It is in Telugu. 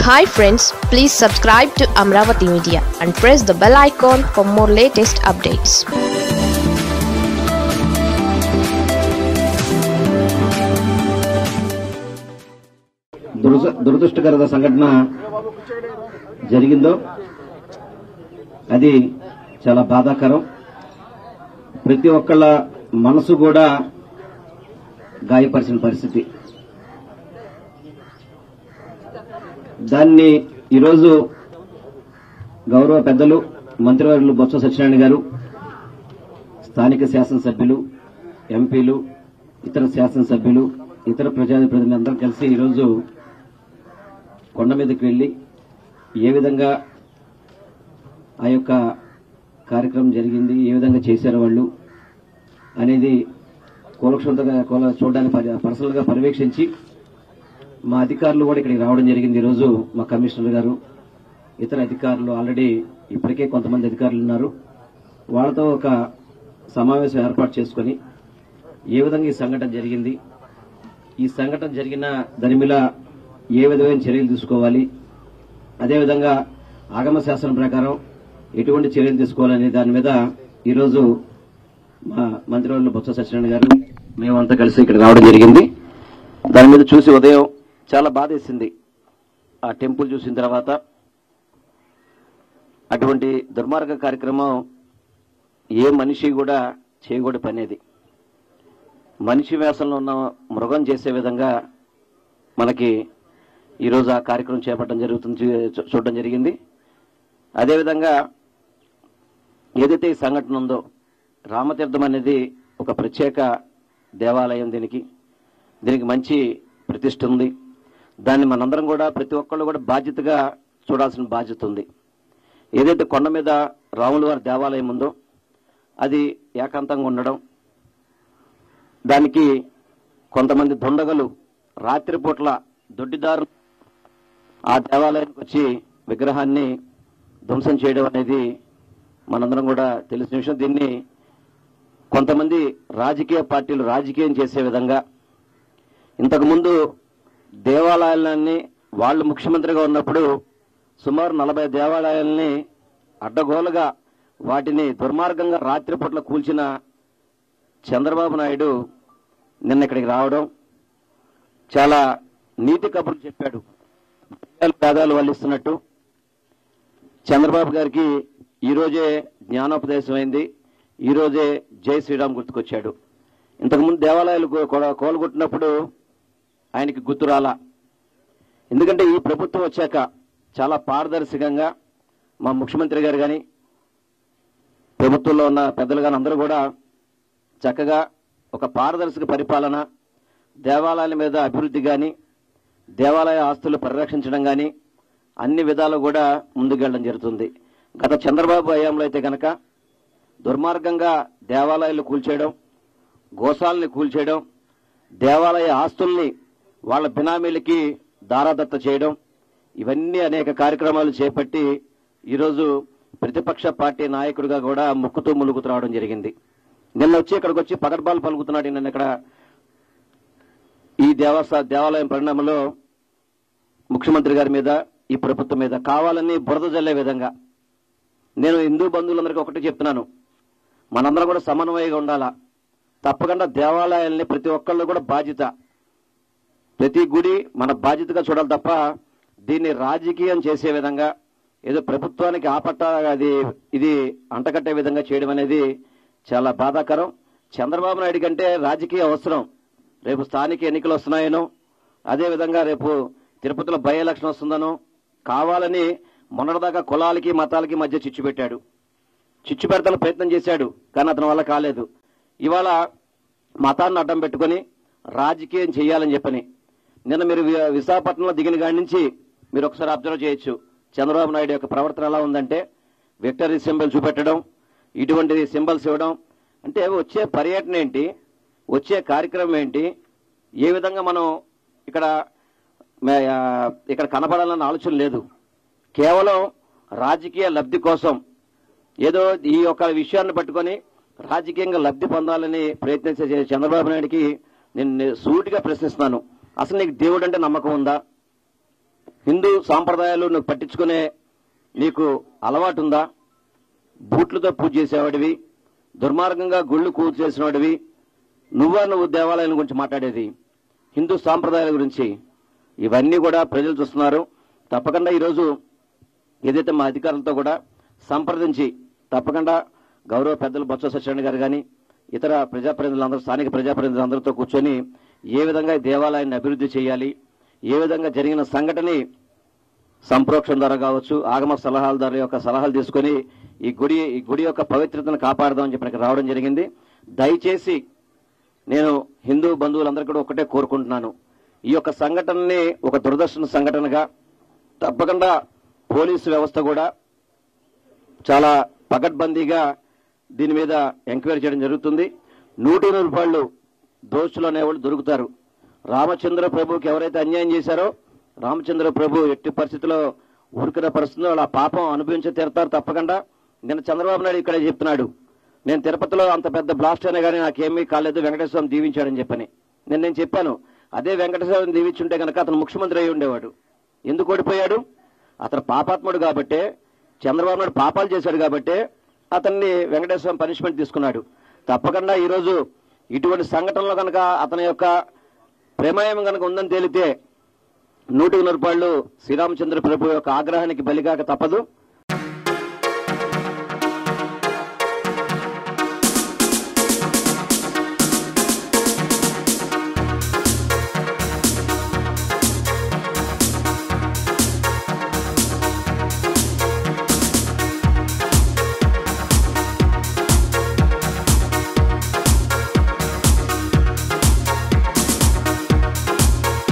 hi friends please subscribe to Amaravati media and press the bell icon for more latest updates దురద దురదృష్టకర సంఘటన జరిగిందో అది చాలా బాధాకరం ప్రతి ఒక్కళ్ళ మనసు కూడా గాయపరిచిన పరిస్థితి దాన్ని ఈరోజు గౌరవ పెద్దలు మంత్రివర్యులు బొత్స సత్యనారాయణ గారు స్థానిక శాసనసభ్యులు ఎంపీలు ఇతర శాసనసభ్యులు ఇతర ప్రజాప్రతినిధులు అందరూ కలిసి ఈరోజు కొండ మీదకి వెళ్లి ఏ విధంగా ఆ యొక్క కార్యక్రమం జరిగింది ఏ విధంగా చేశారు వాళ్ళు అనేది కూలక్షంతగా కూల చూడడానికి పరి- పర్సనల్ గా పర్యవేక్షించి మా అధికారులు కూడా ఇక్కడికి రావడం జరిగింది ఈరోజు మా కమిషనర్ గారు ఇతర అధికారులు ఆల్రెడీ ఇప్పటికే కొంతమంది అధికారులు ఉన్నారు వాళ్ళతో ఒక సమావేశం ఏర్పాటు చేసుకుని ఏ విధంగా ఈ సంఘటన జరిగింది ఈ సంఘటన జరిగిన దరిమిల ఏ విధమైన చర్యలు తీసుకోవాలి అదేవిధంగా ఆగమ శాసనం ప్రకారం ఎటువంటి చర్యలు తీసుకోవాలనే దాని మీద ఈరోజు మా మంత్రివర్యులు బొత్స సత్యనారాయణ గారు మేమంతా కలిసి ఇక్కడ రావడం జరిగింది దాని మీద చూసి ఉదయం చాలా బాధేసింది ఆ టెంపుల్ చూసిన తర్వాత అటువంటి దుర్మార్గ కార్యక్రమం ఏ మనిషి కూడా చేయకూడని పనేది మనిషి వేషంలో ఉన్న మృగం చేసే విధంగా మనకి ఈరోజు ఆ కార్యక్రమం చేపట్టడం జరుగుతుంది చూ- చూడడం జరిగింది అదేవిధంగా ఏదైతే ఈ సంఘటన ఉందో రామతీర్థం అనేది ఒక ప్రత్యేక దేవాలయం దీనికి దీనికి మంచి ప్రతిష్ట ఉంది దాన్ని మనందరం కూడా ప్రతి ఒక్కళ్ళు కూడా బాధ్యతగా చూడాల్సిన బాధ్యత ఉంది ఏదైతే కొండ మీద రాముల వారి దేవాలయం ఉందో అది ఏకాంతంగా ఉండడం దానికి కొంతమంది దుండగలు రాత్రిపూట్ల దొడ్డిదారు ఆ దేవాలయానికి వచ్చి విగ్రహాన్ని ధ్వంసం చేయడం అనేది మనందరం కూడా తెలిసిన విషయం దీన్ని కొంతమంది రాజకీయ పార్టీలు రాజకీయం చేసే విధంగా ఇంతకుముందు దేవాలయాలన్నీ వాళ్ళు ముఖ్యమంత్రిగా ఉన్నప్పుడు సుమారు నలభై దేవాలయాల్ని అడ్డగోలుగా వాటిని దుర్మార్గంగా రాత్రిపూట్ల కూల్చిన చంద్రబాబు నాయుడు నిన్న ఇక్కడికి రావడం చాలా నీతి కబుర్లు చెప్పాడు పేదాలు వల్లిస్తున్నట్టు చంద్రబాబు గారికి ఈ రోజే జ్ఞానోపదేశం అయింది ఈ రోజే జై శ్రీరామ్ గుర్తుకొచ్చాడు ఇంతకుముందు దేవాలయాలు కూ- కూడా కోలుగొట్టినప్పుడు ఆయనకి గుర్తు రాలా ఎందుకంటే ఈ ప్రభుత్వం వచ్చాక చాలా పారదర్శకంగా మా ముఖ్యమంత్రి గారు కానీ ప్రభుత్వంలో ఉన్న పెద్దలు కానీ అందరూ కూడా చక్కగా ఒక పారదర్శక పరిపాలన దేవాలయాల మీద అభివృద్ధి కానీ దేవాలయ ఆస్తులు పరిరక్షించడం కానీ అన్ని విధాలు కూడా ముందుకెళ్ళడం జరుగుతుంది గత చంద్రబాబు హయాంలో అయితే కనుక దుర్మార్గంగా దేవాలయాలు కూల్చేయడం గోశాలని కూల్చేయడం దేవాలయ ఆస్తుల్ని వాళ్ళ బినామీలకి దారాదత్త చేయడం ఇవన్నీ అనేక కార్యక్రమాలు చేపట్టి ఈరోజు ప్రతిపక్ష పార్టీ నాయకుడిగా కూడా ముక్కుతూ ములుగుతూ రావడం జరిగింది నిన్న వచ్చి ఇక్కడికి వచ్చి పగడ్బాలు పలుకుతున్నాడు నిన్న ఇక్కడ ఈ దేవస్థా దేవాలయం పరిణామంలో ముఖ్యమంత్రి గారి మీద ఈ ప్రభుత్వం మీద కావాలని బురద జల్లే విధంగా నేను హిందూ బంధువులందరికీ ఒకటి చెప్తున్నాను మనందరం కూడా సమన్వయంగా ఉండాలా తప్పకుండా దేవాలయాల్ని ప్రతి ఒక్కళ్ళు కూడా బాధ్యత ప్రతి గుడి మన బాధ్యతగా చూడాలి తప్ప దీన్ని రాజకీయం చేసే విధంగా ఏదో ప్రభుత్వానికి ఆపట్ట అది ఇది అంటకట్టే విధంగా చేయడం అనేది చాలా బాధాకరం చంద్రబాబు నాయుడు కంటే రాజకీయ అవసరం రేపు స్థానిక ఎన్నికలు వస్తున్నాయనో అదేవిధంగా రేపు తిరుపతిలో బై ఎలక్షన్ వస్తుందనో కావాలని మొన్నటిదాకా కులాలకి మతాలకి మధ్య చిచ్చు పెట్టాడు చిచ్చు పెడతల ప్రయత్నం చేశాడు కానీ అతని వల్ల కాలేదు ఇవాళ మతాన్ని అడ్డం పెట్టుకొని రాజకీయం చేయాలని చెప్పని నిన్న మీరు వి- విశాఖపట్నంలో దిగిన కాడి నుంచి మీరు ఒకసారి అబ్జర్వ్ చేయొచ్చు చంద్రబాబు నాయుడు యొక్క ప్రవర్తన ఎలా ఉందంటే విక్టరీ సింబల్ చూపెట్టడం ఇటువంటి సింబల్స్ ఇవ్వడం అంటే వచ్చే పర్యటన ఏంటి వచ్చే కార్యక్రమం ఏంటి ఏ విధంగా మనం ఇక్కడ మే- ఆ, ఇక్కడ కనపడాలన్న ఆలోచన లేదు కేవలం రాజకీయ లబ్ధి కోసం ఏదో ఈ యొక్క విషయాన్ని పట్టుకొని రాజకీయంగా లబ్ధి పొందాలని ప్రయత్నించే చంద్రబాబు నాయుడికి నేను సూటిగా ప్రశ్నిస్తున్నాను అసలు నీకు దేవుడు అంటే నమ్మకం ఉందా హిందూ సాంప్రదాయాలు నువ్వు పట్టించుకునే నీకు అలవాటు ఉందా బూట్లతో పూజ చేసేవాడివి దుర్మార్గంగా గుళ్ళు కూజ చేసినవాడివి నువ్వా నువ్వు దేవాలయం గురించి మాట్లాడేది హిందూ సాంప్రదాయాల గురించి ఇవన్నీ కూడా ప్రజలు చూస్తున్నారు తప్పకుండా ఈరోజు ఏదైతే మా అధికారులతో కూడా సంప్రదించి తప్పకుండా గౌరవ పెద్దలు బొత్స సత్యనారాయణ గారు కానీ ఇతర ప్రజాప్రతినిధులందరూ స్థానిక ప్రజాప్రతినిధులందరితో కూర్చొని ఏ విధంగా ఈ దేవాలయాన్ని అభివృద్ధి చేయాలి ఏ విధంగా జరిగిన సంఘటనని సంప్రోక్షణ ద్వారా కావచ్చు ఆగమ సలహాదారుల యొక్క సలహాలు తీసుకొని ఈ గుడి ఈ గుడి యొక్క పవిత్రతను కాపాడదామని చెప్పి ఇక్కడికి రావడం జరిగింది దయచేసి నేను హిందూ బంధువులందరూ కూడా ఒకటే కోరుకుంటున్నాను ఈ యొక్క సంఘటనని ఒక దురదర్శన సంఘటనగా తప్పకుండా పోలీసు వ్యవస్థ కూడా చాలా పకడ్బందీగా దీని మీద ఎంక్వైరీ చేయడం జరుగుతుంది నూటి రూపాయలు దోషులు అనేవాళ్ళు దొరుకుతారు రామచంద్ర ప్రభుకి ఎవరైతే అన్యాయం చేశారో రామచంద్ర ప్రభు ఎట్టి పరిస్థితిలో ఊరికిన పరిస్థితుల్లో వాళ్ళ పాపం అనుభవించి తీరతారు తప్పకుండా నిన్న చంద్రబాబు నాయుడు ఇక్కడే చెప్తున్నాడు నేను తిరుపతిలో అంత పెద్ద బ్లాస్ట్ అయినా కానీ నాకేమీ కాలేదు వెంకటేశ్వరం దీవించాడని చెప్పని నేను నేను చెప్పాను అదే వెంకటేశ్వరం దీవించుంటే కనుక అతను ముఖ్యమంత్రి అయి ఉండేవాడు ఎందుకు ఓడిపోయాడు అతను పాపాత్ముడు కాబట్టే చంద్రబాబు నాయుడు పాపాలు చేశాడు కాబట్టే అతన్ని వెంకటేశ్వరం పనిష్మెంట్ తీసుకున్నాడు తప్పకుండా ఈరోజు ఇటువంటి సంఘటనలో కనుక అతని యొక్క ప్రమేయం కనుక ఉందని తేలితే నూటికి నూరు రూపాయలు శ్రీరామచంద్ర ప్రభు యొక్క ఆగ్రహానికి బలిగాక తప్పదు